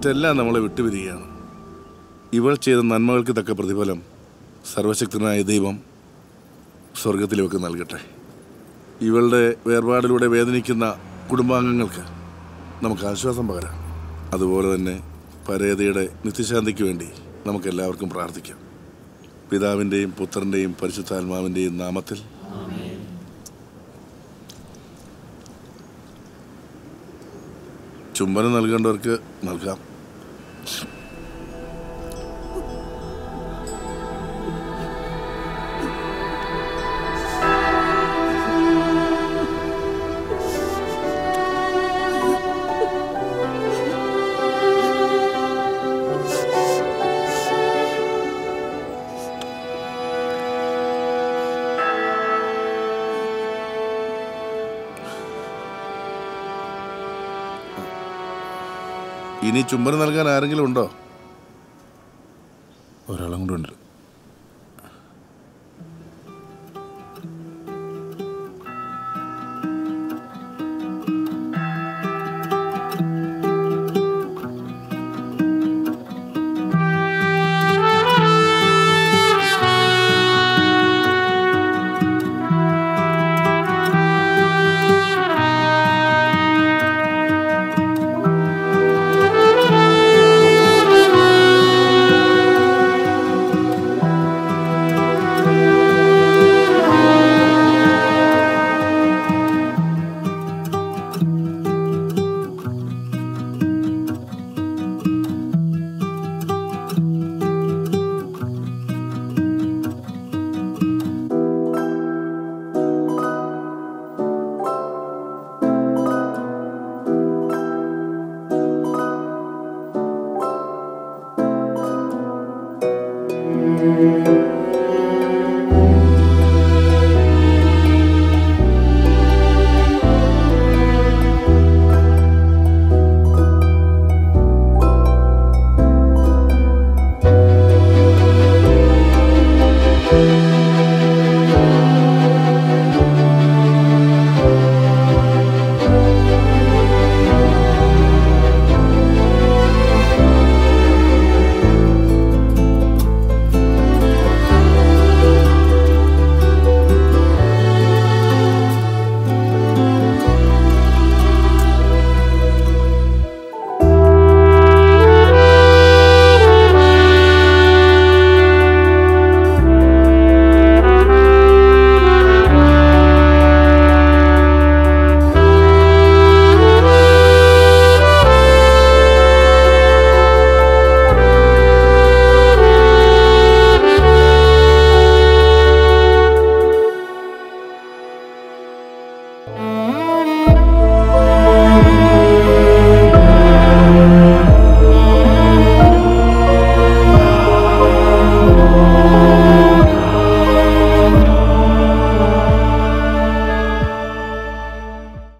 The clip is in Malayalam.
മറ്റെല്ലാം നമ്മളെ വിട്ടുപിരിയുകയാണ് ഇവൾ ചെയ്ത നന്മകൾക്ക് തക്ക പ്രതിഫലം സർവശക്തനായ ദൈവം സ്വർഗത്തിലേക്ക് നൽകട്ടെ ഇവളുടെ വേർപാടിലൂടെ വേദനിക്കുന്ന കുടുംബാംഗങ്ങൾക്ക് നമുക്ക് ആശ്വാസം പകരാം അതുപോലെ തന്നെ പരേതയുടെ നിത്യശാന്തിക്ക് വേണ്ടി നമുക്ക് എല്ലാവർക്കും പ്രാർത്ഥിക്കാം പിതാവിൻ്റെയും പുത്രൻ്റെയും പരിശുദ്ധാത്മാവിൻ്റെയും നാമത്തിൽ ചുംബനം നൽകേണ്ടവർക്ക് നൽകാം ഇനി ചുംബനം നൽകാൻ ആരെങ്കിലും ഉണ്ടോ ഒരാളും കൂടെ ഉണ്ട്